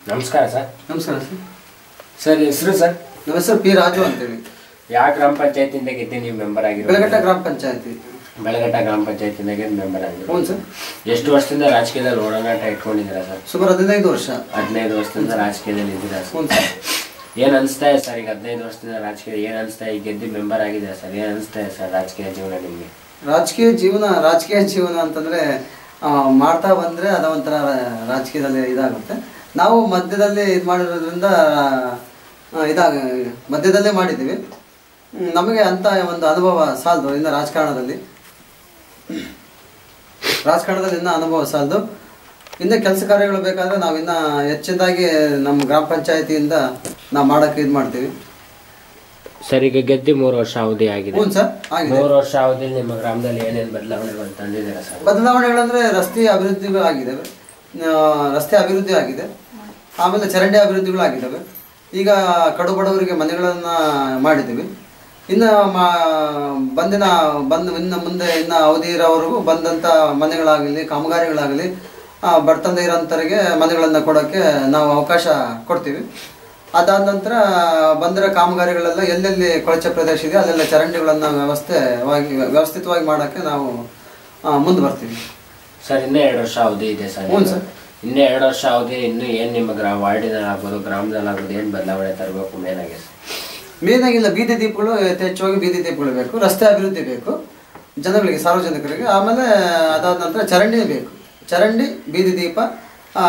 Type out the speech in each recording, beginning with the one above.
ನಮಸ್ಕಾರ ಸರ್ ನಮಸ್ಕಾರ sir sir ಹೆಸರು ಸರ್ ನಮ್ಮ ಹೆಸರು ಪಿ ರಾಜು ಅಂತೇಳಿ ಯಾವ ಗ್ರಾಮ ಪಂಚಾಯತಿಯಿಂದ ಗೆದ್ದು ನೀವು ಮೆಂಬರ್ ಆಗಿರೋ ಬೆಳಗಟ್ಟ ಗ್ರಾಮ ಪಂಚಾಯತಿ ಬೆಳಗಟ್ಟ ಗ್ರಾಮ ಪಂಚಾಯತಿಯಿಂದ ಗೆದ್ದು ಮೆಂಬರ್ ಆಗಿರೋ ಹ್ಞೂ ಸರ್ ಎಷ್ಟು ವರ್ಷದಿಂದ ರಾಜಕೀಯದಲ್ಲಿ ಓಡಾಟ ಇಟ್ಕೊಂಡಿದ್ದೀರಾ ಸರ್ ಸುಮಾರು ಹದಿನೈದು ವರ್ಷ ಹದಿನೈದು ವರ್ಷದಿಂದ ರಾಜಕೀಯದಲ್ಲಿ ಇದ್ದೀರಾ ಹ್ಞೂ ಸರ್ ಸರ್ ಏನ್ ಅನಿಸ್ತಾ ಇದೆ ಸರ್ ಈಗ ಹದಿನೈದು ವರ್ಷದಿಂದ ರಾಜಕೀಯ ಏನ್ ಅನಿಸ್ತಾ ಈಗ ಗೆದ್ದು ಮೆಂಬರ್ ಆಗಿದ್ದೀರಾ ಸರ್ ಏನ್ ಅನಿಸ್ತಾ ಇದೆ ಸರ್ ರಾಜಕೀಯ ಜೀವನ ನಿಮಗೆ ರಾಜಕೀಯ ಜೀವನ ರಾಜಕೀಯ ಜೀವನ ಅಂತಂದರೆ ಮಾಡ್ತಾ ಬಂದರೆ ಅದ ಒಂಥರ ರಾಜಕೀಯದಲ್ಲಿ ಇದಾಗುತ್ತೆ ನಾವು ಮಧ್ಯದಲ್ಲಿ ಇದು ಮಾಡಿರೋದ್ರಿಂದ ಆ, ಇದಾಗ ಮಧ್ಯದಲ್ಲೇ ಮಾಡಿದ್ದೀವಿ ಹ್ಮ್, ನಮಗೆ ಅಂತ ಒಂದು ಅನುಭವ ಸಾಲದು ಇನ್ನು ರಾಜಕಾರಣದಲ್ಲಿ ರಾಜಕಾರಣದಲ್ಲಿ ಇನ್ನೂ ಅನುಭವ ಸಾಲದು ಇನ್ನು ಕೆಲಸ ಕಾರ್ಯಗಳು ಬೇಕಾದರೆ ನಾವು ಇನ್ನೂ ಹೆಚ್ಚಿನದಾಗಿ ನಮ್ಮ ಗ್ರಾಮ ಪಂಚಾಯತಿಯಿಂದ ನಾವು ಮಾಡೋಕ್ಕೆ ಇದು ಮಾಡ್ತೀವಿ ಸರ್ ಈಗ ಗೆದ್ದು ಮೂರು ವರ್ಷ ಅವಧಿ ಆಗಿದೆ ಹ್ಞೂ ಸರ್ ಆಗಿದೆ ಮೂರು ವರ್ಷ ಅವಧಿಯಲ್ಲಿ ನಿಮ್ಮ ಗ್ರಾಮದಲ್ಲಿ ಏನೇನು ಬದಲಾವಣೆಗಳು ತಂದಿದ್ದೀರಾ ಸರ್ ಬದಲಾವಣೆಗಳಂದ್ರೆ ರಸ್ತೆ ಅಭಿವೃದ್ಧಿಗಳು ಆಗಿದ್ದಾವೆ ಆ, ರಸ್ತೆ ಅಭಿವೃದ್ಧಿ ಆಗಿದೆ ಆಮೇಲೆ ಚರಂಡಿ ಅಭಿವೃದ್ಧಿಗಳು ಆಗಿದ್ದಾವೆ ಈಗ ಕಡು ಬಡವರಿಗೆ ಮನೆಗಳನ್ನು ಮಾಡಿದ್ದೀವಿ ಇನ್ನು ಮಾ ಬಂದಿನ ಬಂದು ಇನ್ನು ಮುಂದೆ ಇನ್ನು ಅವಧಿ ಇರೋವರೆಗೂ ಬಂದಂಥ ಮನೆಗಳಾಗಲಿ ಕಾಮಗಾರಿಗಳಾಗಲಿ ಆ, ಬಡತನ ಇರೋಂಥವ್ರಿಗೆ ಮನೆಗಳನ್ನು ಕೊಡೋಕ್ಕೆ ನಾವು ಅವಕಾಶ ಕೊಡ್ತೀವಿ ಅದಾದ ನಂತರ ಬಂದಿರೋ ಕಾಮಗಾರಿಗಳೆಲ್ಲ ಎಲ್ಲೆಲ್ಲಿ ಕೊಳಚೆ ಪ್ರದೇಶ ಇದೆ ಅಲ್ಲೆಲ್ಲ ಚರಂಡಿಗಳನ್ನು ವ್ಯವಸ್ಥೆವಾಗಿ ವ್ಯವಸ್ಥಿತವಾಗಿ ಮಾಡೋಕ್ಕೆ ನಾವು ಆ, ಮುಂದೆ ಬರ್ತೀವಿ ಸರ್ ಇನ್ನೂ ಎರಡು ವರ್ಷ ಅವಧಿ ಇದೆ ಸರ್ ಹ್ಞೂ ನಿಮ್ದು. ಸರ್. ಇನ್ನೂ ಎರಡು ವರ್ಷ ಅವಧಿ ಇನ್ನು ಏನು ನಿಮ್ಮ ಗ್ರಾ ವಾರ್ಡಿನಲ್ಲಿ ಆಗ್ಬೋದು ಗ್ರಾಮದಲ್ಲಿ ಆಗ್ಬೋದು ಏನು ಬದಲಾವಣೆ ತರಬೇಕು ಮೇನ್ ಆಗಿ ಸರ್ ಮೇನಾಗಿಲ್ಲ ಬೀದಿ ದೀಪಗಳು ಯಥೇಚ್ಛವಾಗಿ ಬೀದಿ ದೀಪಗಳು ಬೇಕು ರಸ್ತೆ ಅಭಿವೃದ್ಧಿ ಬೇಕು ಜನಗಳಿಗೆ ಸಾರ್ವಜನಿಕರಿಗೆ ಆಮೇಲೆ ಅದಾದ ನಂತರ ಚರಂಡಿ ಬೇಕು ಚರಂಡಿ ಬೀದಿ ದೀಪ ಆ,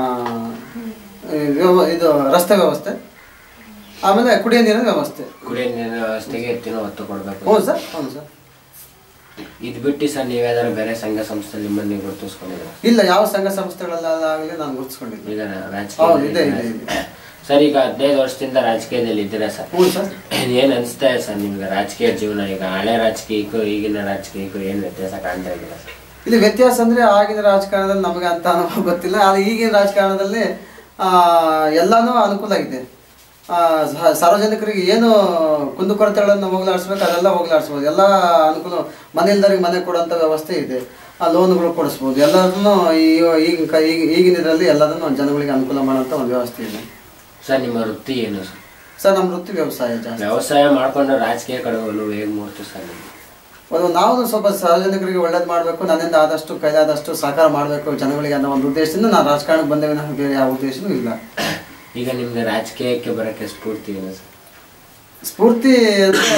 ವ್ಯವ- ಇದು ರಸ್ತೆ ವ್ಯವಸ್ಥೆ ಆಮೇಲೆ ಕುಡಿಯೋ ನೀರಿನ ವ್ಯವಸ್ಥೆ ಕುಡಿಯೋ ನೀರಿನ ವ್ಯವಸ್ಥೆಗೆ ಹೆಚ್ಚಿನ ಒತ್ತು ಕೊಡಬೇಕು ಹ್ಞೂ ಸರ್ ಹೌದು ಸರ್ ಇದು ಬಿಟ್ಟು ಸರ್ ನೀವ್ಯಾವ್ದಾದ್ರು ಬೇರೆ ಸಂಘ ಸಂಸ್ಥೆ ನಿಮ್ಮನ್ನು ನೀವು ಗುರುತಿಸ್ಕೊಂಡಿದ್ದೀರಾ ಇಲ್ಲ ಯಾವ ಸಂಘ ಸಂಸ್ಥೆಗಳಲ್ಲಾಗಲಿ ನಾನು ಗುರುತಿಸ್ಕೊಂಡಿದ್ದೀನಿ ಈಗ ಹೌದು, ಇದೆ, ಇದೆ, ರಾಜಕೀಯ ಇದೆ. ಸರ್ ಈಗ ಹದಿನೈದು ವರ್ಷದಿಂದ ರಾಜಕೀಯದಲ್ಲಿ ಇದ್ದೀರಾ ಸರ್ ಹ್ಞೂ ಸರ್ ಏನ್ ಅನಿಸ್ತಾ ಇದೆ ಸರ್ ನಿಮ್ಗೆ ರಾಜಕೀಯ ಜೀವನ ಈಗ ಹಳೆ ರಾಜಕೀಯಕ್ಕೂ ಈಗಿನ ರಾಜಕೀಯಕ್ಕೂ ಏನು ವ್ಯತ್ಯಾಸ ಕಾಣ್ತಾ ಇದ್ದೀರಾ ಸರ್ ಇಲ್ಲಿ ವ್ಯತ್ಯಾಸ ಅಂದ್ರೆ ಆಗಿನ ರಾಜಕಾರಣದಲ್ಲಿ ನಮಗೆ ಅಂತ ಅನುಭವ ಗೊತ್ತಿಲ್ಲ ಆದರೆ ಈಗಿನ ರಾಜಕಾರಣದಲ್ಲಿ ಆ, ಎಲ್ಲಾನು ಅನುಕೂಲ ಆಗಿದೆ ಆ, ಸ- ಸಾರ್ವಜನಿಕರಿಗೆ ಏನು ಕುಂದುಕೊರತೆಗಳನ್ನು ಹೋಗ್ಲಾಡಿಸ್ಬೇಕು ಅದೆಲ್ಲ ಹೋಗ್ಲಾಡಿಸ್ಬೋದು ಎಲ್ಲ ಅನುಕೂಲ ಮನೆ ಇಲ್ದವ್ರಿಗೆ ಮನೆ ಕೊಡೋಂಥ ವ್ಯವಸ್ಥೆ ಇದೆ ಆ ಲೋನ್ಗಳು ಕೊಡಿಸ್ಬೋದು ಎಲ್ಲದನ್ನು ಈ ಈಗಿನ ಕ- ಈಗ ಈಗಿನ ಇದರಲ್ಲಿ ಎಲ್ಲದನ್ನು ಜನಗಳಿಗೆ ಅನುಕೂಲ ಮಾಡೋಂಥ ಒಂದು ವ್ಯವಸ್ಥೆ ಇದೆ ಸರ್ ನಿಮ್ಮ ವೃತ್ತಿ ಏನು ಸರ್ ಸರ್ ನಮ್ಮ ವೃತ್ತಿ ವ್ಯವಸಾಯ ಜಾಸ್ತಿ ವ್ಯವಸಾಯ ಮಾಡ್ಕೊಂಡು ರಾಜಕೀಯ ಕಡೆ ಒಲವು ಹೇಗೆ ಮೂಡ್ತು ಸರ್ ನಿಮ್ಗೆ ಒಂದು ನಾವು ಸ್ವಲ್ಪ ಸಾರ್ವಜನಿಕರಿಗೆ ಒಳ್ಳೇದು ಮಾಡಬೇಕು ನನ್ನಿಂದ ಆದಷ್ಟು ಕೈಲಾದಷ್ಟು ಸಹಕಾರ ಮಾಡಬೇಕು ಜನಗಳಿಗೆ ಅನ್ನೋ ಒಂದು ಉದ್ದೇಶದಿಂದ ನಾನು ರಾಜಕಾರಣಕ್ಕೆ ಬಂದೇವೆ ನಾವು ಬೇರೆ ಯಾವ ಉದ್ದೇಶನೂ ಇಲ್ಲ ಈಗ ನಿಮ್ಗೆ ರಾಜಕೀಯಕ್ಕೆ ಬರೋಕ್ಕೆ ಸ್ಫೂರ್ತಿ ಏನು ಸರ್ ಸ್ಫೂರ್ತಿ ಅಂದರೆ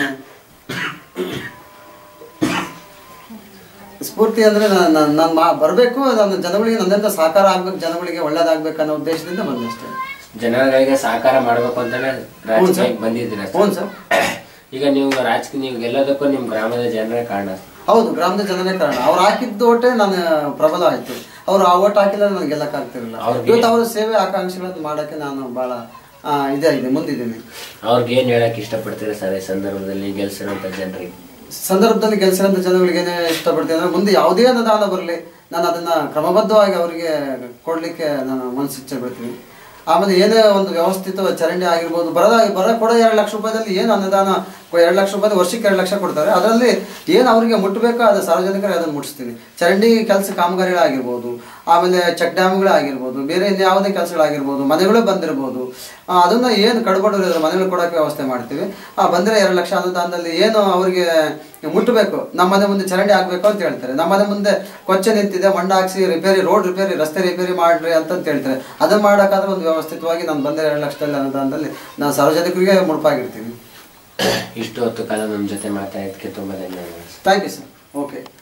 ಸ್ಫೂರ್ತಿ ಅಂದರೆ ನಾನು ಮಾ ಬರಬೇಕು ನನ್ನ ಜನಗಳಿಗೆ ನನ್ನಿಂದ ಸಹಕಾರ ಆಗ್ಬೇಕು ಜನಗಳಿಗೆ ಒಳ್ಳೇದಾಗ್ಬೇಕು ಅನ್ನೋ ಉದ್ದೇಶದಿಂದ ಬಂದೆ ಅಷ್ಟೇ ಜನಗಳಿಗೆ ಸಹಕಾರ ಮಾಡ್ಬೇಕು ಅಂತಾನೆ ರಾಜಕೀಯಕ್ಕೆ ಬಂದಿದ್ದೀರಾ ಹ್ಞೂ ಸರ್ ಸರ್ ಈಗ ನೀವು ರಾಜಕೀಯ ನೀವು ಗೆಲ್ಲೋದಕ್ಕೂ ನಿಮ್ಮ ಗ್ರಾಮದ ಜನರೇ ಕಾರಣ ಸರ್. ಹೌದು ಗ್ರಾಮದ ಜನರೇ ಕಾರಣ ಅವ್ರು ಹಾಕಿದ್ದು ಓಟೆ ನಾನು ಪ್ರಬಲ ಆಯ್ತು ಅವ್ರು ಆ ಓಟ್ ಹಾಕಿಲ್ಲ ನನಗೆ ಗೆಲ್ಲಕ್ಕಾಗ್ತಿರಲಿಲ್ಲ ಅವ್ರಿಗೆ- ಇವತ್ತು ಅವರ ಸೇವೆ ಆಕಾಂಕ್ಷೆಗಳನ್ನು ಮಾಡೋಕ್ಕೆ ನಾನು ಭಾಳ ಇದಾಗಿದೆ ಮುಂದಿದ್ದೀನಿ ಅವ್ರಿಗೆ ಏನು ಹೇಳಕ್ ಇಷ್ಟಪಡ್ತೀರಾ ಸರ್ ಈ ಸಂದರ್ಭದಲ್ಲಿ ಗೆಲ್ಸಿರೋಂಥ ಜನರಿಗೆ ಸಂದರ್ಭದಲ್ಲಿ ಕೆಲಸದಂತ ಜನಗಳಿಗೆ ಏನೇ ಇಷ್ಟಪಡ್ತೀನಿ ಅಂದರೆ ಮುಂದೆ ಯಾವುದೇ ಅನುದಾನ ಬರಲಿ ನಾನು ಅದನ್ನು ಕ್ರಮಬದ್ಧವಾಗಿ ಅವರಿಗೆ ಕೊಡಲಿಕ್ಕೆ ನಾನು ಮನಸ್ಸಿಚ್ಛೆ ಬಿಡ್ತೀನಿ ಆಮೇಲೆ ಏನೇ ಒಂದು ವ್ಯವಸ್ಥಿತ ಚರಂಡಿ ಆಗಿರ್ಬೋದು ಬರದ ಬರ ಕೊಡೋ ಎರಡು ಲಕ್ಷ ರೂಪಾಯಿದಲ್ಲಿ ಏನು ಅನುದಾನ ಎರಡು ಲಕ್ಷ ರೂಪಾಯಿ ವರ್ಷಕ್ಕೆ ಎರಡು ಲಕ್ಷ ಕೊಡ್ತಾರೆ ಅದರಲ್ಲಿ ಏನು ಅವರಿಗೆ ಮುಟ್ಟಬೇಕೋ ಅದು ಸಾರ್ವಜನಿಕರಿಗೆ ಅದನ್ನು ಮುಟ್ಟಿಸ್ತೀನಿ ಚರಂಡಿ ಕೆಲಸ ಕಾಮಗಾರಿಗಳಾಗಿರ್ಬೋದು ಆಮೇಲೆ ಚೆಕ್ ಡ್ಯಾಮ್ಗಳಾಗಿರ್ಬೋದು ಬೇರೆ ಯಾವುದೇ ಕೆಲಸಗಳಾಗಿರ್ಬೋದು ಮನೆಗಳು ಬಂದಿರ್ಬೋದು ಆ, ಅದನ್ನ ಏನು ಕಡ್ಬಡವರು ಇದ್ದಾರೆ ಮನೆಗಳು ಕೊಡೋಕೆ ವ್ಯವಸ್ಥೆ ಮಾಡ್ತೀವಿ ಆ ಬಂದರೆ ಎರಡು ಲಕ್ಷ ಅನುದಾನದಲ್ಲಿ ಏನು ಅವರಿಗೆ ಮುಟ್ಟಬೇಕು ನಮ್ಮ ಮನೆ ಮುಂದೆ ಚರಂಡಿ ಆಗಬೇಕು ಅಂತ ಹೇಳ್ತಾರೆ ನಮ್ಮ ಮನೆ ಮುಂದೆ ಕೊಚ್ಚೆ ನಿಂತಿದೆ ಮಣ್ಣು ಹಾಕ್ಸಿ ರಿಪೇರಿ ರೋಡ್ ರಿಪೇರಿ ರಸ್ತೆ ರಿಪೇರಿ ಮಾಡ್ರಿ ಅಂತಂತ ಹೇಳ್ತಾರೆ ಅದನ್ನು ಮಾಡೋಕ್ಕಾದ್ರೆ ಒಂದು ವ್ಯವಸ್ಥಿತವಾಗಿ ನಾನು ಬಂದರೆ ಎರಡು ಲಕ್ಷದಲ್ಲಿ ಅನುದಾನದಲ್ಲಿ ನಾನು ಸಾರ್ವಜನಿಕರಿಗೆ ಮುಡುಪಾಗಿರ್ತೀನಿ ಇಷ್ಟು ಹೊತ್ತು ಕಾಲ ನಮ್ಮ ಜೊತೆ ಮಾತಾಡೋದಕ್ಕೆ ತುಂಬ ಧನ್ಯವಾದಗಳು sir. Thank you sir okay